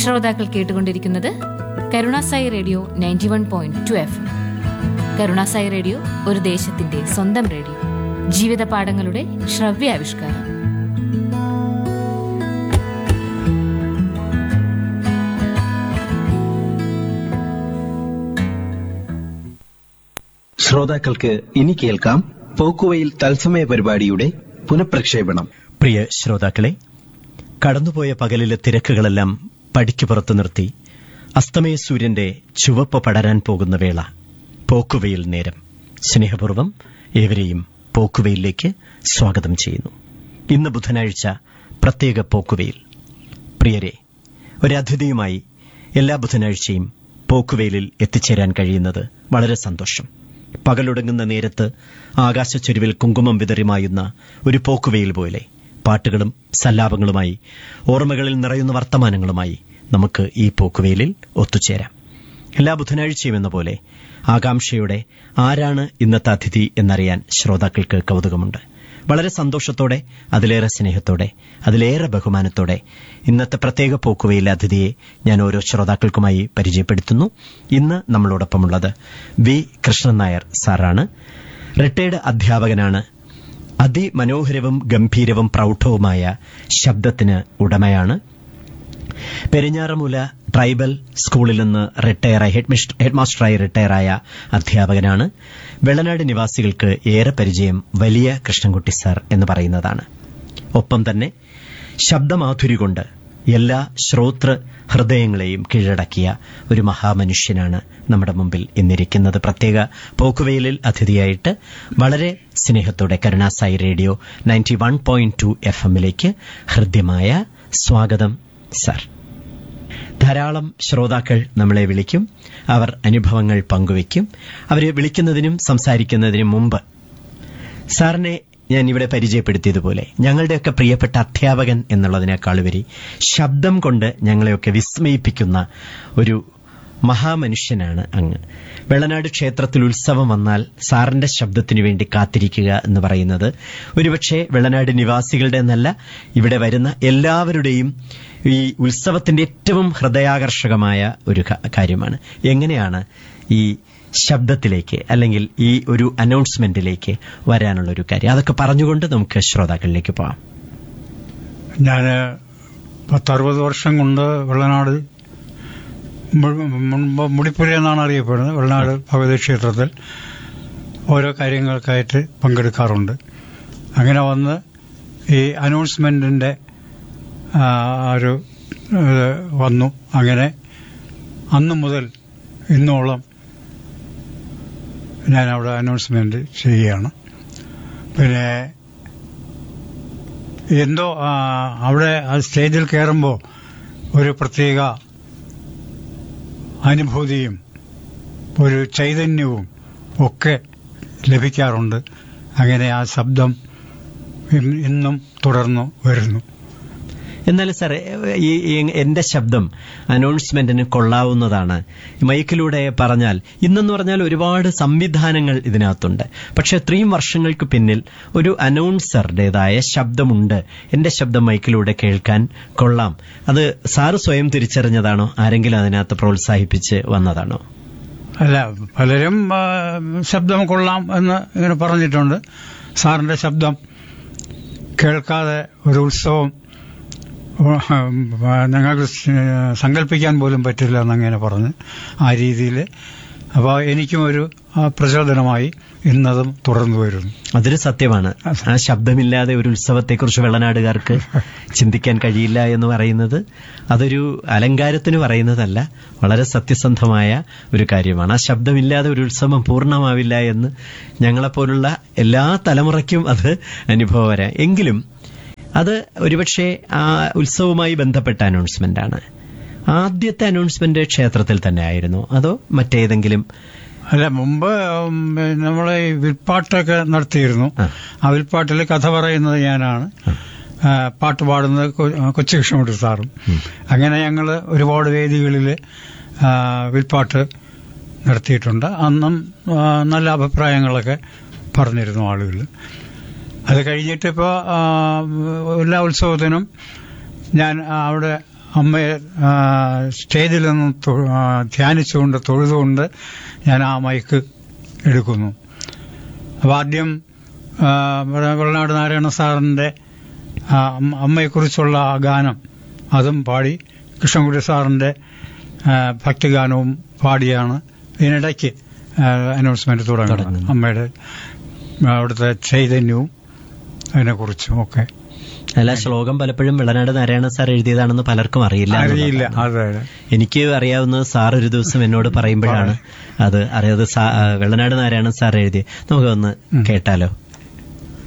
ശ്രോതാക്കൾ കേട്ടുകൊണ്ടിരിക്കുന്നത് Karunasai radio ninety one point two F Karunasai radio ഒരു ദേശത്തിന്റെ സ്വന്തം റേഡിയോ ജീവിത പാഠങ്ങളുടെ ശ്രവ്യാവിഷ്കാരം ശ്രോതാക്കൾക്ക് ഇനി കേൾക്കാം പോക്കുവയിൽ തത്സമയ പരിപാടിയുടെ പുനഃപ്രക്ഷേപണം പ്രിയ ശ്രോതാക്കളെ കടന്നുപോയ പകലിലെ തിരക്കുകളെല്ലാം പടിക്ക് പുറത്തു നിർത്തി അസ്തമയ സൂര്യന്റെ ചുവപ്പ് പടരാൻ പോകുന്ന വേള പോക്കുവയിൽ നേരം സ്നേഹപൂർവം ഏവരെയും പോക്കുവയിലേക്ക് സ്വാഗതം ചെയ്യുന്നു ഇന്ന് ബുധനാഴ്ച പ്രത്യേക പോക്കുവയിൽ പ്രിയരെ ഒരതിഥിയുമായി എല്ലാ ബുധനാഴ്ചയും പോക്കുവെയിലിൽ എത്തിച്ചേരാൻ കഴിയുന്നത് വളരെ സന്തോഷം പകലൊടുങ്ങുന്ന നേരത്ത് ആകാശച്ചെരുവിൽ കുങ്കുമം വിതറിമായുന്ന ഒരു പോക്കുവെയിൽ പോലെ പാട്ടുകളും സല്ലാപങ്ങളുമായി ഓർമ്മകളിൽ നിറയുന്ന വർത്തമാനങ്ങളുമായി നമുക്ക് ഈ പോക്കുവെയിലിൽ ഒത്തുചേരാം എല്ലാ ബുധനാഴ്ചയും എന്ന പോലെ ആകാംക്ഷയോടെ ആരാണ് ഇന്നത്തെ അതിഥി എന്നറിയാൻ ശ്രോതാക്കൾക്ക് കൗതുകമുണ്ട് വളരെ സന്തോഷത്തോടെ അതിലേറെ സ്നേഹത്തോടെ അതിലേറെ ബഹുമാനത്തോടെ ഇന്നത്തെ പ്രത്യേക പോക്കുവയിലെ അതിഥിയെ ഞാൻ ഓരോ ശ്രോതാക്കൾക്കുമായി പരിചയപ്പെടുത്തുന്നു ഇന്ന് നമ്മളോടൊപ്പമുള്ളത് വി കൃഷ്ണൻ നായർ സാറാണ് റിട്ടയർഡ് അധ്യാപകനാണ് അതിമനോഹരവും ഗംഭീരവും പ്രൗഢവുമായ ശബ്ദത്തിന് ഉടമയാണ് പെരിഞ്ഞാറമൂല ട്രൈബൽ സ്കൂളിൽ നിന്ന് റിട്ടയറായി ഹെഡ്മാസ്റ്ററായി റിട്ടയറായ അധ്യാപകനാണ് വെള്ളനാട് നിവാസികൾക്ക് ഏറെ പരിചയം വലിയ കൃഷ്ണൻകുട്ടി സാർ എന്ന് പറയുന്നതാണ് ഒപ്പം തന്നെ ശബ്ദമാധുരി കൊണ്ട് എല്ലാ ശ്രോതൃ ഹൃദയങ്ങളെയും കീഴടക്കിയ ഒരു മഹാമനുഷ്യനാണ് നമ്മുടെ മുമ്പിൽ ഇന്നിരിക്കുന്നത് പ്രത്യേക പോക്കുവെയിലിൽ അതിഥിയായിട്ട് വളരെ സ്നേഹത്തോടെ Karunasai radio ninety one point two F എമ്മിലേക്ക് ഹൃദ്യമായ സ്വാഗതം സാർ ധാരാളം ശ്രോതാക്കൾ നമ്മളെ വിളിക്കും അവർ അനുഭവങ്ങൾ പങ്കുവയ്ക്കും അവരെ വിളിക്കുന്നതിനും സംസാരിക്കുന്നതിനും മുമ്പ് സാറിനെ ഞാൻ ഇവിടെ പരിചയപ്പെടുത്തിയതുപോലെ ഞങ്ങളുടെയൊക്കെ പ്രിയപ്പെട്ട അധ്യാപകൻ എന്നുള്ളതിനേക്കാളുപരി ശബ്ദം കൊണ്ട് ഞങ്ങളെയൊക്കെ വിസ്മയിപ്പിക്കുന്ന ഒരു മഹാമനുഷ്യനാണ് അങ്ങ് വെള്ളനാട് ക്ഷേത്രത്തിൽ ഉത്സവം വന്നാൽ സാറിന്റെ ശബ്ദത്തിനു വേണ്ടി കാത്തിരിക്കുക എന്ന് പറയുന്നത് ഒരുപക്ഷെ വെള്ളനാട് നിവാസികളുടെ എന്നല്ല ഇവിടെ വരുന്ന എല്ലാവരുടെയും ഈ ഉത്സവത്തിന്റെ ഏറ്റവും ഹൃദയാകർഷകമായ ഒരു കാര്യമാണ് എങ്ങനെയാണ് ഈ ശബ്ദത്തിലേക്ക് അല്ലെങ്കിൽ ഈ ഒരു അനൗൺസ്മെന്റിലേക്ക് വരാനുള്ള ഒരു കാര്യം അതൊക്കെ പറഞ്ഞുകൊണ്ട് നമുക്ക് ശ്രോതാക്കളിലേക്ക് പോവാം ഞാൻ പത്തറുപത് വർഷം കൊണ്ട് വെള്ളനാട് മുൻപ് മുടിപ്പുര എന്നാണ് അറിയപ്പെടുന്നത് വെള്ളനാട് ഭഗവതി ക്ഷേത്രത്തിൽ ഓരോ കാര്യങ്ങൾക്കായിട്ട് പങ്കെടുക്കാറുണ്ട് അങ്ങനെ വന്ന് ഈ അനൗൺസ്മെന്റിന്റെ ഒരു വന്നു അങ്ങനെ അന്ന് മുതൽ ഇന്നോളം ഞാൻ അവിടെ അനൗൺസ്മെന്റ് ചെയ്യുകയാണ് പിന്നെ എന്തോ അവിടെ സ്റ്റേജിൽ കയറുമ്പോൾ ഒരു പ്രത്യേക അനുഭൂതിയും ഒരു ചൈതന്യവും ഒക്കെ ലഭിക്കാറുണ്ട് അങ്ങനെ ആ ശബ്ദം ഇന്നും തുടർന്നു വരുന്നു എന്നാൽ സാർ ഈ എന്റെ ശബ്ദം അനൗൺസ്മെന്റിന് കൊള്ളാവുന്നതാണ് മൈക്കിലൂടെ പറഞ്ഞാൽ ഇന്നെന്ന് പറഞ്ഞാൽ ഒരുപാട് സംവിധാനങ്ങൾ ഇതിനകത്തുണ്ട് പക്ഷെ ഇത്രയും വർഷങ്ങൾക്ക് പിന്നിൽ ഒരു അനൗൺസറുടേതായ ശബ്ദമുണ്ട് എന്റെ ശബ്ദം മൈക്കിലൂടെ കേൾക്കാൻ കൊള്ളാം അത് സാറ് സ്വയം തിരിച്ചറിഞ്ഞതാണോ ആരെങ്കിലും അതിനകത്ത് പ്രോത്സാഹിപ്പിച്ച് വന്നതാണോ അല്ല പലരും ശബ്ദം കൊള്ളാം എന്ന് ഇങ്ങനെ പറഞ്ഞിട്ടുണ്ട് സാറിന്റെ ശബ്ദം കേൾക്കാതെ ഒരു ഉത്സവം ഞങ്ങൾക്ക് സങ്കല്പിക്കാൻ പോലും പറ്റില്ല എന്നങ്ങനെ പറഞ്ഞ് ആ രീതിയിൽ അപ്പോൾ എനിക്കും ഒരു പ്രചോദനമായി ഇന്നതും തുടർന്നു വരുന്നു അതൊരു സത്യമാണ് ആ ശബ്ദമില്ലാതെ ഒരു ഉത്സവത്തെക്കുറിച്ച് വെള്ളനാടുകാർക്ക് ചിന്തിക്കാൻ കഴിയില്ല എന്ന് പറയുന്നത് അതൊരു അലങ്കാരത്തിന് പറയുന്നതല്ല വളരെ സത്യസന്ധമായ ഒരു കാര്യമാണ് ആ ശബ്ദമില്ലാതെ ഒരു ഉത്സവം പൂർണ്ണമാവില്ല എന്ന് ഞങ്ങളെപ്പോലുള്ള എല്ലാ തലമുറയ്ക്കും അത് അനുഭവം വരാം എങ്കിലും അത് ഒരുപക്ഷെ ആ ഉത്സവവുമായി ബന്ധപ്പെട്ട അനൗൺസ്മെന്റ് ആണ് ആദ്യത്തെ അനൗൺസ്മെന്റ് ക്ഷേത്രത്തിൽ തന്നെ ആയിരുന്നു അതോ മറ്റേതെങ്കിലും അല്ല മുമ്പ് നമ്മൾ ഈ വിൽപ്പാട്ടൊക്കെ നടത്തിയിരുന്നു ആ വിൽപ്പാട്ടിൽ കഥ പറയുന്നത് ഞാനാണ് പാട്ട് പാടുന്നത് കൊച്ചു കൃഷ്ണമുട്ടി സാറും അങ്ങനെ ഞങ്ങൾ ഒരുപാട് വേദികളിൽ വിൽപ്പാട്ട് നടത്തിയിട്ടുണ്ട് അന്നും നല്ല അഭിപ്രായങ്ങളൊക്കെ പറഞ്ഞിരുന്നു ആളുകൾ അത് കഴിഞ്ഞിട്ടിപ്പോൾ എല്ലാ ഉത്സവത്തിനും ഞാൻ അവിടെ അമ്മയെ ആ, സ്റ്റേജിൽ നിന്ന് തൊ- ആ, ധ്യാനിച്ചുകൊണ്ട് തൊഴുതുകൊണ്ട് ഞാൻ ആ മൈക്ക് എടുക്കുന്നു അപ്പോൾ ആദ്യം ആ, വെള്ള- വെള്ളനാട് നാരായണ സാറിന്റെ ആ, അമ്മ- അമ്മയെക്കുറിച്ചുള്ള ആ ഗാനം അതും പാടി കൃഷ്ണൻകുട്ടി സാറിന്റെ ആ, ഭക്തിഗാനവും പാടിയാണ് ഇതിനിടയ്ക്ക് അനൗൺസ്മെന്റ് തുടങ്ങുന്നത് തുടങ്ങുന്നു. അമ്മയുടെ ആ, അവിടുത്തെ ചൈതന്യവും അതിനെക്കുറിച്ചും ഒക്കെ അല്ല ശ്ലോകം പലപ്പോഴും വെള്ളനാട് നാരായണ സാർ എഴുതിയതാണെന്ന് പലർക്കും അറിയില്ല അറിയില്ല എന്നുള്ളതാണ്. അതെ എനിക്ക് അറിയാവുന്നത് സാർ ഒരു ദിവസം എന്നോട് പറയുമ്പോഴാണ് അത് അറിയാതെ സാ- ആ, വെള്ളനാട് നാരായണൻ സാർ എഴുതി നമുക്ക് ഒന്ന് കേട്ടാലോ